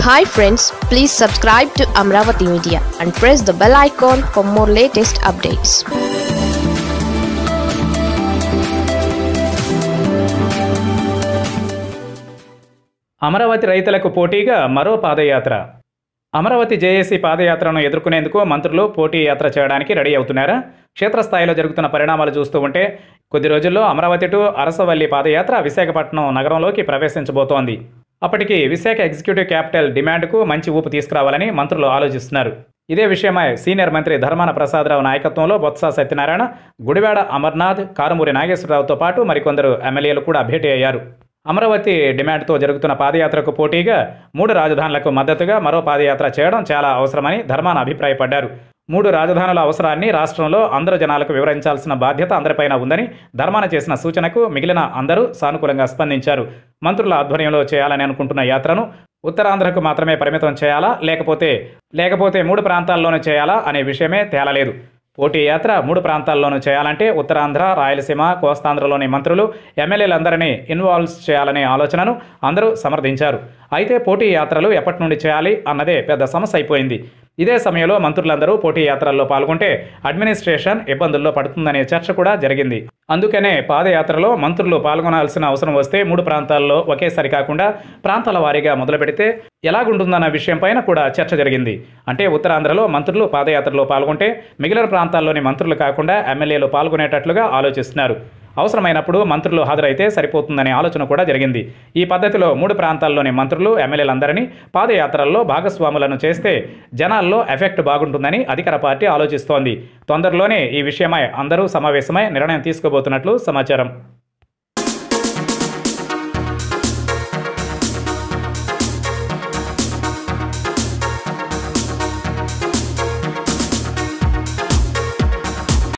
hi friends please subscribe to Amaravati media and press the bell icon for more latest updates Amaravati రైతులకు పోటీగా మరో పాదయాత్ర Amaravati JAC పాదయాత్రను ఎదుర్కొనేందుకు మంత్రులు పోటీ యాత్ర చేయడానికి రెడీ అవుతున్నారా క్షేత్రస్థాయిలో జరుగుతున్న పరిణామాలు చూస్తూ ఉంటే కొద్ది రోజుల్లో అమరావతి టు అరసవల్లి పాదయాత్ర విశాఖపట్నం నగరంలోకి ప్రవేశించబోతోంది అప్పటికి విశాఖ ఎగ్జిక్యూటివ్ క్యాపిటల్ డిమాండ్కు మంచి ఊపు తీసుకురావాలని మంత్రులు ఆలోచిస్తున్నారు ఇదే విషయమై సీనియర్ మంత్రి ధర్మాన ప్రసాదరావు నాయకత్వంలో బొత్స సత్యనారాయణ గుడివాడ అమర్నాథ్ కారుమూరి నాగేశ్వరరావుతో పాటు మరికొందరు ఎమ్మెల్యేలు కూడా భేటీ అయ్యారు అమరావతి డిమాండ్తో జరుగుతున్న పాదయాత్రకు పోటీగా మూడు రాజధానులకు మద్దతుగా మరో పాదయాత్ర చేయడం చాలా అవసరమని ధర్మాన అభిప్రాయపడ్డారు మూడు రాజధానుల అవసరాన్ని రాష్ట్రంలో అందరు జనాలకు వివరించాల్సిన బాధ్యత అందరిపైన ఉందని ధర్మాన చేసిన సూచనకు మిగిలిన అందరూ సానుకూలంగా స్పందించారు మంత్రుల ఆధ్వర్యంలో చేయాలని అనుకుంటున్న యాత్రను ఉత్తరాంధ్రకు మాత్రమే పరిమితం చేయాలా లేకపోతే లేకపోతే మూడు ప్రాంతాల్లోనూ చేయాలా అనే విషయమే తేలలేదు పోటీ యాత్ర మూడు ప్రాంతాల్లోనూ చేయాలంటే ఉత్తరాంధ్ర రాయలసీమ కోస్తాంధ్రలోని మంత్రులు ఎమ్మెల్యేలందరినీ ఇన్వాల్వ్స్ చేయాలనే ఆలోచనను అందరూ సమర్థించారు అయితే పోటీ యాత్రలు ఎప్పటి నుండి చేయాలి అన్నదే పెద్ద సమస్య అయిపోయింది ఇదే సమయంలో మంత్రులందరూ పోటీ యాత్రల్లో పాల్గొంటే అడ్మినిస్ట్రేషన్ ఇబ్బందుల్లో పడుతుందనే చర్చ కూడా జరిగింది అందుకనే పాదయాత్రలో మంత్రులు పాల్గొనాల్సిన అవసరం వస్తే మూడు ప్రాంతాల్లో ఒకేసారి కాకుండా ప్రాంతాల వారీగా మొదలు పెడితే ఎలాగుంటుందన్న విషయంపైన కూడా చర్చ జరిగింది అంటే ఉత్తరాంధ్రలో మంత్రులు పాదయాత్రలో పాల్గొంటే మిగిలిన ప్రాంతాల్లోని మంత్రులు కాకుండా ఎమ్మెల్యేలు పాల్గొనేటట్లుగా ఆలోచిస్తున్నారు అవసరమైనప్పుడు మంత్రులు హాజరైతే సరిపోతుందనే ఆలోచన కూడా జరిగింది ఈ పద్ధతిలో మూడు ప్రాంతాల్లోని మంత్రులు ఎమ్మెల్యేలందరినీ పాదయాత్రల్లో భాగస్వాములను చేస్తే జనాల్లో ఎఫెక్ట్ బాగుంటుందని అధికార పార్టీ ఆలోచిస్తోంది తొందరలోనే ఈ విషయమై అందరూ సమావేశమై నిర్ణయం తీసుకోబోతున్నట్లు సమాచారం